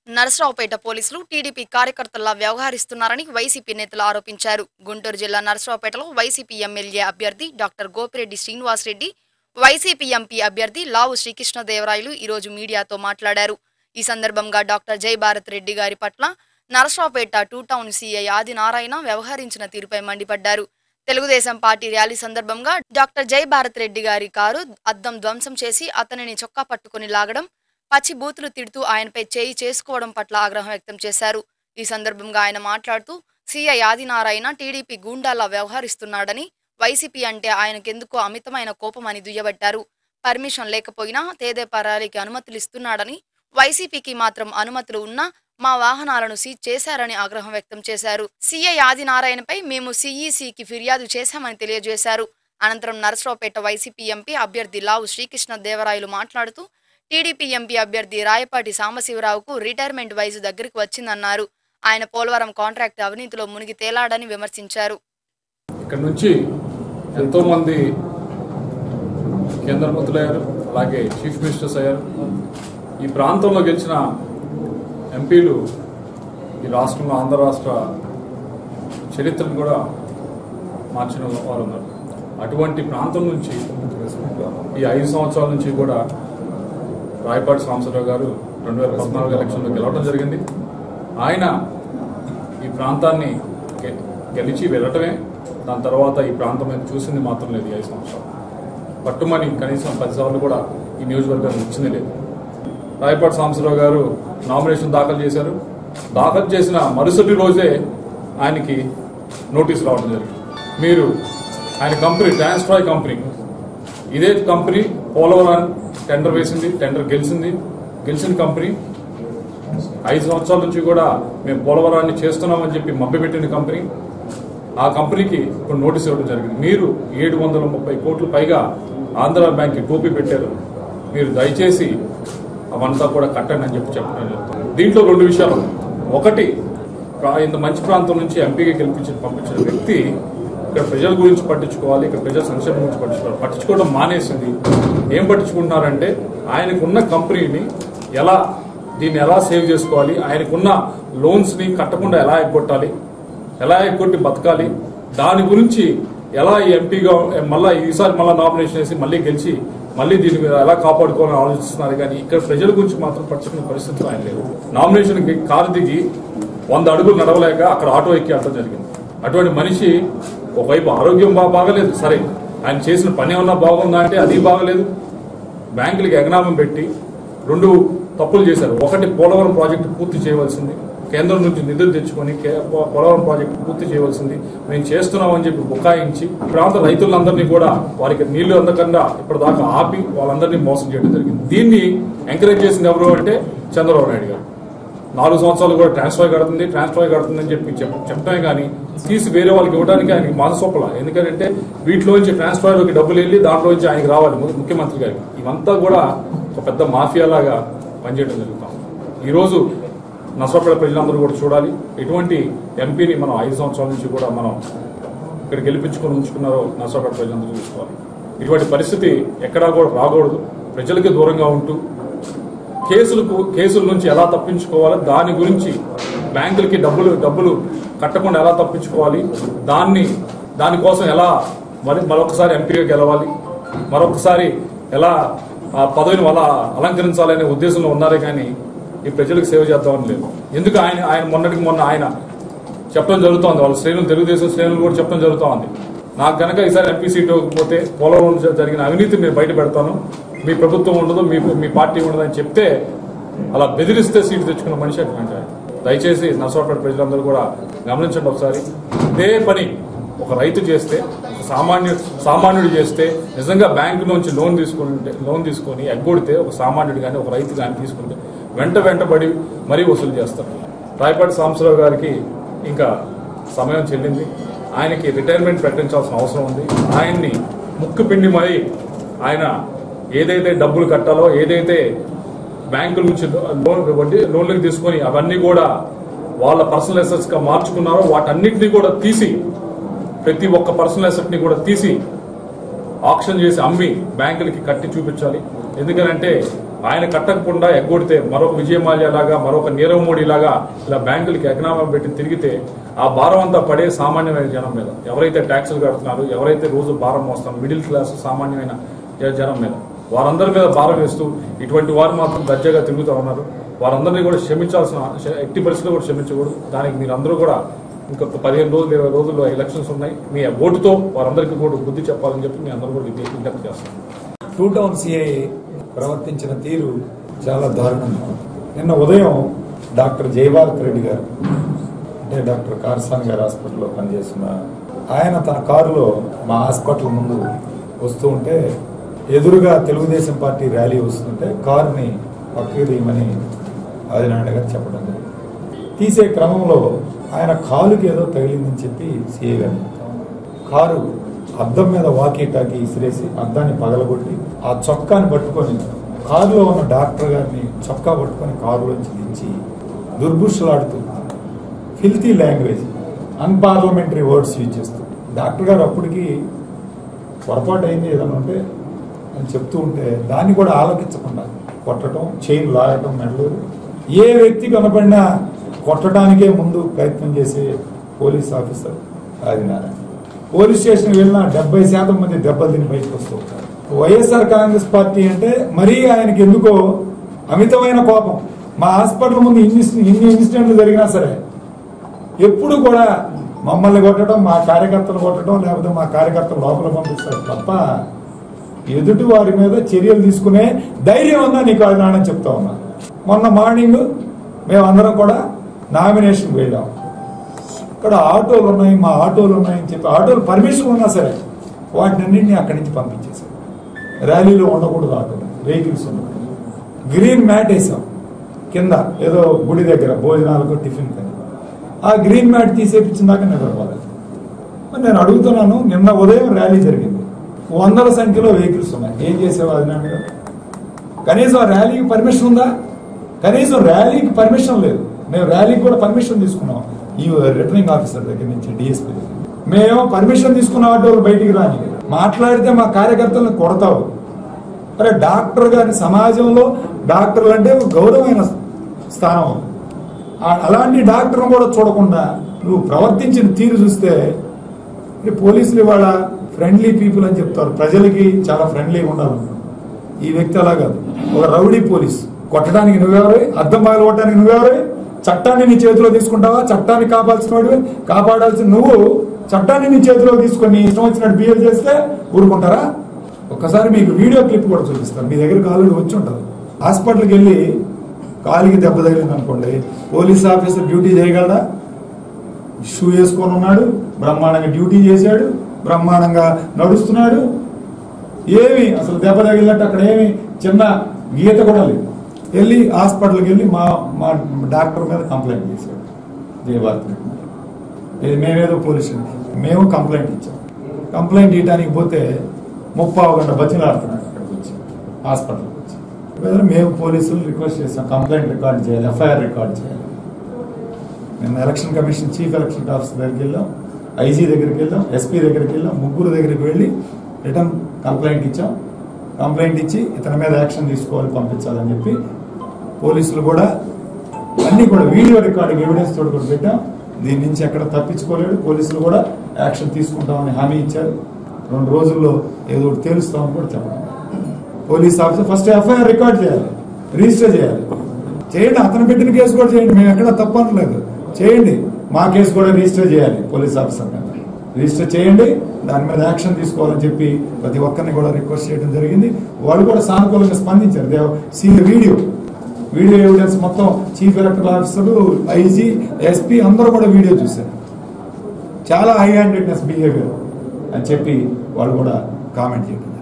నరసరావుపేట పోలీసులు టీడీపీ కార్యకర్తల్లా వ్యవహరిస్తున్నారని వైసీపీ నేతలు ఆరోపించారు గుంటూరు జిల్లా నరసరావుపేటలో వైసీపీ ఎమ్మెల్యే అభ్యర్థి doctor Gopireddy Srinivasa Reddy YCP MP అభ్యర్థి లావు శ్రీకృష్ణదేవరాయలు ఈరోజు మీడియాతో మాట్లాడారు ఈ సందర్భంగా డాక్టర్ జై భారత్ రెడ్డి గారి పట్ల Narasaraopet two town CI Adinarayana వ్యవహరించిన తీరుపై మండిపడ్డారు తెలుగుదేశం పార్టీ ర్యాలీ సందర్భంగా డాక్టర్ జై భారత్ రెడ్డి గారి కారు అద్దం ధ్వంసం చేసి అతనిని చొక్కా పట్టుకుని లాగడం పచ్చి బూతులు తిడుతూ ఆయనపై చేయి చేసుకోవడం పట్ల ఆగ్రహం వ్యక్తం చేశారు ఈ సందర్భంగా ఆయన మాట్లాడుతూ సీఐ ఆదినారాయణ టీడీపీ గూండాలా వ్యవహరిస్తున్నాడని వైసీపీ అంటే ఆయనకెందుకో అమితమైన కోపమని దుయ్యబట్టారు పర్మిషన్ లేకపోయినా తేదేపా ర్యాలీకి అనుమతులు ఇస్తున్నాడని వైసీపీకి మాత్రం అనుమతులు ఉన్నా మా వాహనాలను సీజ్ చేశారని ఆగ్రహం వ్యక్తం చేశారు సీఐ ఆదినారాయణపై మేము సిఈసికి ఫిర్యాదు చేశామని తెలియజేశారు అనంతరం నరసరావుపేట వైసీపీ ఎంపీ అభ్యర్థి లావు శ్రీకృష్ణ దేవరాయలు మాట్లాడుతూ టీడీపీ ఎంపీ అభ్యర్థి రాయపాటి సాంబశివరావుకు రిటైర్మెంట్ వయసు దగ్గరికి వచ్చిందన్నారు ఆయన పోలవరం కాంట్రాక్ట్ అవినీతిలో మునిగి తేలాడని విమర్శించారు ఇక్కడ నుంచి ఎంతోమంది కేంద్ర మంత్రులయ్యారు అలాగే చీఫ్ మినిస్టర్స్ అయ్యారు ఈ ప్రాంతంలో గెలిచిన ఎంపీలు ఈ రాష్ట్రంలో ఆంధ్ర రాష్ట్ర చరిత్రను కూడా మార్చిన వారు ఉన్నారు అటువంటి ప్రాంతం నుంచి ఈ ఐదు సంవత్సరాల నుంచి కూడా రాయపాటి సాంబశివరావు గారు రెండు వేల పద్నాలుగు ఎలక్షన్లో గెలవడం జరిగింది ఆయన ఈ ప్రాంతాన్ని గె- గెలిచి వెళ్ళటమే దాని తర్వాత ఈ ప్రాంతం మీద చూసింది మాత్రం లేదు ఈ ఐదు సంవత్సరాలు పట్టుమని కనీసం పదిసార్లు కూడా ఈ నియోజకవర్గానికి వచ్చింది లేదు రాయపాటి సాంబశివరావు గారు నామినేషన్ దాఖలు చేశారు దాఖలు చేసిన మరుసటి రోజే ఆయనకి నోటీస్ రావడం జరిగింది మీరు ఆయన కంపెనీ ట్రాన్స్ఫాయ్ కంపెనీ ఇదే కంపెనీ పోలవరం టెండర్ వేసింది టెండర్ గెలిచింది గెలిచిన కంపెనీ ఐదు సంవత్సరాల నుంచి కూడా మేము పోలవరాన్ని చేస్తున్నామని చెప్పి మభ్యపెట్టిన కంపెనీ ఆ కంపెనీకి ఇప్పుడు నోటీస్ ఇవ్వడం జరిగింది మీరు ఏడు వందల ముప్పై కోట్ల పైగా ఆంధ్ర బ్యాంక్ టోపీ పెట్టారు మీరు దయచేసి అవంతా కూడా కట్టండి అని చెప్పి చెప్పడం జరుగుతుంది దీంట్లో రెండు విషయాలు ఉన్నాయి. ఒకటి ప్రా- ఇంత మంచి ప్రాంతం నుంచి ఎంపీగా గెలిపించి పంపించిన వ్యక్తి ఇక్కడ ప్రజల గురించి పట్టించుకోవాలి ఇక్కడ ప్రజల సంక్షేమం గురించి పట్టించుకోవాలి పట్టించుకోవడం మానేసింది ఏం పట్టించుకుంటున్నారంటే ఆయనకున్న కంపెనీని ఎలా దీన్ని ఎలా సేవ్ చేసుకోవాలి ఆయనకున్న లోన్స్ ని కట్టకుండా ఎలా ఎగ్గొట్టాలి ఎలా ఎగ్గొట్టి బతకాలి దాని గురించి ఎలా ఈ ఎంపీగా మళ్ళా ఈసారి మళ్ళీ నామినేషన్ వేసి మళ్ళీ గెలిచి మళ్ళీ దీని మీద ఎలా కాపాడుకోవాలని ఆలోచిస్తున్నారు కానీ ఇక్కడ ప్రజల గురించి మాత్రం పట్టించుకునే పరిస్థితులు ఆయన లేవు నామినేషన్ కారు దిగి వంద అడుగులు నడవలేక అక్కడ ఆటో ఎక్కి వెళ్ళడం జరిగింది అటువంటి మనిషి ఒకవైపు ఆరోగ్యం బా బాగలేదు సరే ఆయన చేసిన పని ఏమన్నా బాగుందా అంటే అది బాగలేదు బ్యాంకులకి ఎగనామం పెట్టి రెండు తప్పులు చేశారు ఒకటి పోలవరం ప్రాజెక్టు పూర్తి చేయవలసింది కేంద్రం నుంచి నిధులు తెచ్చుకొని కే- పో- పోలవరం ప్రాజెక్టు పూర్తి చేయవలసింది మేము చేస్తున్నామని చెప్పి బుకాయించి ఈ ప్రాంత రైతులందరినీ కూడా వారికి నీళ్లు అందకుండా ఇప్పటిదాకా ఆపి వాళ్ళందరినీ మోసం చేయడం జరిగింది దీన్ని ఎంకరేజ్ చేసింది ఎవరు అంటే చంద్రబాబు నాయుడు గారు నాలుగు సంవత్సరాలు కూడా ట్రాన్స్ఫర్ కడుతుంది ట్రాన్స్ఫర్ కడుతుందని చెప్పి చెప్- చెప్పడమే కానీ తీసి వేరే వాళ్ళకి ఇవ్వడానికి ఆయనకి మనసొప్పల ఎందుకంటే వీటిలోంచి ట్రాన్స్ఫర్లోకి డబ్బులు వెళ్ళి దాంట్లోంచి ఆయనకి రావాలి ము- ముఖ్యమంత్రి గారికి ఇవంతా కూడా ఒక పెద్ద మాఫియా లాగా పనిచేయడం జరుగుతాం ఈరోజు నష్టపడే ప్రజలందరూ కూడా చూడాలి ఎటువంటి ఎంపీని మనం ఐదు సంవత్సరాల నుంచి కూడా మనం ఇక్కడ గెలిపించుకొని ఉంచుకున్నారో నష్టపడే ప్రజలందరూ చూసుకోవాలి ఇటువంటి పరిస్థితి ఎక్కడా కూడా రాకూడదు ప్రజలకి దూరంగా ఉంటూ కేసులకు కేసుల నుంచి ఎలా తప్పించుకోవాలి దాని గురించి బ్యాంకులకి డబ్బులు డబ్బులు కట్టకుండా ఎలా తప్పించుకోవాలి దాన్ని దానికోసం ఎలా మరి మరొకసారి ఎంపీగా గెలవాలి మరొకసారి ఎలా ఆ పదవిని అలా అలంకరించాలనే ఉద్దేశంలో ఉన్నారే కానీ ఈ ప్రజలకు సేవ చేద్దామని లేదు ఎందుకు ఆయన ఆయన మొన్నటికి మొన్న ఆయన చెప్పడం జరుగుతోంది వాళ్ళ శ్రేణులు తెలుగుదేశం శ్రేణులు కూడా చెప్పడం జరుగుతోంది నాకు కనుక ఈసారి ఎంపీ సీట్ ఇవ్వకపోతే పోలవరం జరిగిన అవినీతిని నేను బయట పెడతాను మీ ప్రభుత్వం ఉండదు మీ మీ పార్టీ ఉండదు అని చెప్తే అలా బెదిరిస్తే సీటు తెచ్చుకున్న మనిషి అటువంటి ఆయన. దయచేసి నర్సరావుపేట ప్రజలందరూ కూడా గమనించండి ఒకసారి ఇదే పని ఒక రైతు చేస్తే ఒక సామాన్య సామాన్యుడు చేస్తే నిజంగా బ్యాంకు నుంచి లోన్ తీసుకుంటే లోన్ తీసుకొని ఎగ్గొడితే ఒక సామాన్యుడు కానీ ఒక రైతు కానీ తీసుకుంటే వెంట వెంటబడి మరీ వసూలు చేస్తారు రాయపాటి సాంబశివరావు గారికి ఇంకా సమయం చెల్లింది ఆయనకి రిటైర్మెంట్ ప్రకటించాల్సిన అవసరం ఉంది ఆయన్ని ముక్కు పిండి మరి ఆయన ఏదైతే డబ్బులు కట్టాలో ఏదైతే బ్యాంకుల నుంచి లోన్ వడ్డీ లోన్లకు తీసుకొని అవన్నీ కూడా వాళ్ళ పర్సనల్ అసెట్స్ గా మార్చుకున్నారో వాటన్నిటిని కూడా తీసి ప్రతి ఒక్క పర్సనల్ అసెట్ ని కూడా తీసి ఆక్షన్ చేసి అమ్మి బ్యాంకులకి కట్టి చూపించాలి ఎందుకనంటే ఆయన కట్టకుండా ఎగ్గొడితే మరొక విజయమాల్య లాగా మరొక నీరవ్ మోడీ లాగా ఇలా బ్యాంకులకి ఎకనామీ పెట్టి తిరిగితే ఆ భారం అంతా పడే సామాన్యమైన జనం మీద ఎవరైతే ట్యాక్సులు కడుతున్నారు ఎవరైతే రోజు భారం మోస్తున్నారు మిడిల్ క్లాస్ సామాన్యమైన జనం మీద వారందరి మీద భారం వేస్తూ ఇటువంటి వారు మాత్రం దర్జాగా తిరుగుతూ ఉన్నారు వారందరినీ కూడా క్షమించాల్సిన ఎట్టి పరిస్థితుల్లో కూడా క్షమించకూడదు దానికి మీరందరూ కూడా ఇంకొక పదిహేను రోజులు ఇరవై రోజుల్లో ఎలక్షన్స్ ఉన్నాయి మీ ఓటుతో వారందరికీ కూడా బుద్ధి చెప్పాలని చెప్పి మీ అందరూ కూడా విజ్ఞప్తి విజ్ఞప్తి చేస్తాను టూ టౌన్ సిఐ ప్రవర్తించిన తీరు చాలా దారుణంగా ఉంది. నిన్న ఉదయం డాక్టర్ జయభారత్ రెడ్డి గారు అంటే డాక్టర్ కార్సాన్ గారి హాస్పిటల్లో పనిచేస్తున్న ఆయన తన కారులో మా హాస్పిటల్ ముందు వస్తూ ఉంటే ఎదురుగా తెలుగుదేశం పార్టీ ర్యాలీ వస్తుంటే కారుని పక్కకి తీయమని ఆదినారాయణ గారు చెప్పడం జరిగింది తీసే క్రమంలో ఆయన కాలుకి ఏదో తగిలిందని చెప్పి సిఐ గారు చెప్తా ఉన్నారు. కారు అద్దం మీద వాకీ టాకీ ఇసిరేసి అద్దాన్ని పగలగొట్టి ఆ చొక్కాని పట్టుకొని కారులో ఉన్న డాక్టర్ గారిని చొక్కా పట్టుకొని కారులోంచి దించి దుర్భుషలాడుతూ filthy language unparliamentary words use చేస్తూ డాక్టర్ గారు అప్పటికి పొరపాటు అయింది ఏదైనా ఉంటే అని చెప్తూ ఉంటే దాన్ని కూడా ఆలోచించకుండా కొట్టడం చైన్ లాగటం మెడలు ఏ వ్యక్తి కనపడినా కొట్టడానికే ముందు ప్రయత్నం చేసే police officer Adinarayana police station వెళ్ళిన డెబ్బై శాతం మంది దెబ్బలు తిని బయటకు వస్తూ ఉంటారు వైఎస్ఆర్ కాంగ్రెస్ పార్టీ అంటే మరీ ఆయనకి ఎందుకో అమితమైన కోపం మా హాస్పిటల్ ముందు ఇన్ని ఇన్ని ఇన్సిడెంట్లు జరిగినా సరే ఎప్పుడు కూడా మమ్మల్ని కొట్టడం మా కార్యకర్తలు కొట్టడం లేకపోతే మా కార్యకర్తలు లోపల పంపిస్తారు తప్ప ఎదుటి వారి మీద చర్యలు తీసుకునే ధైర్యం ఉందా నీకు అది నానని చెప్తా ఉన్నా మొన్న మార్నింగ్ మేమందరం కూడా నామినేషన్ వెళ్ళాం ఇక్కడ ఆటోలు ఉన్నాయి మా ఆటోలు ఉన్నాయని చెప్పి ఆటోలు పర్మిషన్ ఉన్నా సరే వాటినన్నింటినీ అక్కడి నుంచి పంపించేశాం ర్యాలీలో ఉండకూడదు ఆటోలు వెహికల్స్ ఉండకూడదు గ్రీన్ మ్యాట్ వేసాం కింద ఏదో గుడి దగ్గర భోజనాలకు టిఫిన్ కానీ ఆ గ్రీన్ మ్యాట్ తీసేపించిన దాకా నిద్రపోలేదు మరి నేను అడుగుతున్నాను నిన్న ఉదయం ర్యాలీ జరిగింది వందల సంఖ్యలో వెహికల్స్ ఉన్నాయి ఏం చేసేవా అది నాన్న గారు కనీసం ఆ ర్యాలీకి పర్మిషన్ ఉందా కనీసం ర్యాలీకి పర్మిషన్ లేదు మేము ర్యాలీకి కూడా పర్మిషన్ తీసుకున్నాం ఈ రిటర్నింగ్ ఆఫీసర్ దగ్గర నుంచి డిఎస్పీ దగ్గర మేము పర్మిషన్ తీసుకున్న ఆటోలు బయటికి రాని మాట్లాడితే మా కార్యకర్తలను కొడతావు అరే డాక్టర్ గారి సమాజంలో డాక్టర్లు అంటే ఒక గౌరవమైన స్థానం ఆ- అలాంటి డాక్టర్ను కూడా చూడకుండా నువ్వు ప్రవర్తించిన తీరు చూస్తే ఈ పోలీసులు ఇవాళ ఫ్రెండ్లీ పీపుల్ అని చెప్తారు ప్రజలకి చాలా ఫ్రెండ్లీగా ఉండాలన్నారు ఈ వ్యక్తి అలా కాదు ఒక రౌడీ పోలీస్ కొట్టడానికి నువ్వెవరు అద్దం బాగా కొట్టడానికి నువ్వెవరు చట్టాన్ని నీ చేతిలో తీసుకుంటావా చట్టాన్ని కాపాల్సిన వాడివి కాపాడాల్సిన నువ్వు చట్టాన్ని నీ చేతిలో తీసుకొని ఇష్టం వచ్చినట్టు బిహేవ్ చేస్తే ఊరుకుంటారా ఒక్కసారి మీకు వీడియో క్లిప్ కూడా చూపిస్తాను మీ దగ్గరికి ఆల్రెడీ వచ్చి ఉంటుంది హాస్పిటల్కి వెళ్ళి కాలికి దెబ్బ తగిలింది అనుకోండి పోలీస్ ఆఫీసర్ డ్యూటీ చేయగలరా షూ వేసుకొని ఉన్నాడు బ్రహ్మాండంగా డ్యూటీ చేశాడు బ్రహ్మాండంగా నడుస్తున్నాడు ఏమి అసలు దెబ్బ తగిలినట్టు అక్కడ ఏమి చిన్న గీత కూడా లేదు వెళ్ళి హాస్పిటల్కి వెళ్ళి మా మా డాక్టర్ మీద కంప్లైంట్ చేశాడు జయభారత్ రెడ్డి మీద. ఇది మేమేదో పోలీస్ స్టేషన్. మేము కంప్లైంట్ ఇచ్చాం కంప్లైంట్ ఇవ్వడానికి పోతే ముప్పావు గంట బతిలాడుతున్నాడు అక్కడికి వచ్చి హాస్పిటల్కి వచ్చి లేదా మేము పోలీసులు రిక్వెస్ట్ చేసాం కంప్లైంట్ రికార్డ్ చేయాలి ఎఫ్ఐఆర్ రికార్డ్ చేయాలి నిన్న election commission chief election officer దగ్గరికి వెళ్ళాం ఐజీ దగ్గరికి వెళ్ళాం ఎస్పీ దగ్గరికి వెళ్ళాం ముగ్గురు దగ్గరికి వెళ్ళి రిటర్న్ కంప్లైంట్ ఇచ్చాం కంప్లైంట్ ఇచ్చి ఇతని మీద యాక్షన్ తీసుకోవాలి పంపించాలని చెప్పి పోలీసులు కూడా అన్ని కూడా వీడియో రికార్డింగ్ ఎవిడెన్స్ తోటి కూడా పెట్టాం దీని నుంచి ఎక్కడ తప్పించుకోలేడు పోలీసులు కూడా యాక్షన్ తీసుకుంటామని హామీ ఇచ్చారు రెండు రోజుల్లో ఏదో ఒకటి తేలుస్తామని కూడా చెప్పడం police officer first FIR record చేయాలి రిజిస్టర్ చేయాలి చేయండి అతను పెట్టిన కేసు కూడా చేయండి మేము ఎక్కడ తప్పు అనట్లేదు చేయండి మా కేసు కూడా రిజిస్టర్ చేయాలి పోలీస్ ఆఫీసర్ మీద రిజిస్టర్ చేయండి దాని మీద యాక్షన్ తీసుకోవాలని చెప్పి ప్రతి ఒక్కరిని కూడా రిక్వెస్ట్ చేయడం జరిగింది వాళ్ళు కూడా సానుకూలంగా స్పందించారు they see video video evidence మొత్తం chief electoral officer IG SP అందరూ కూడా వీడియో చూశారు చాలా హై హ్యాండెడ్నెస్ బిహేవియర్ అని చెప్పి వాళ్ళు కూడా కామెంట్ చేయడం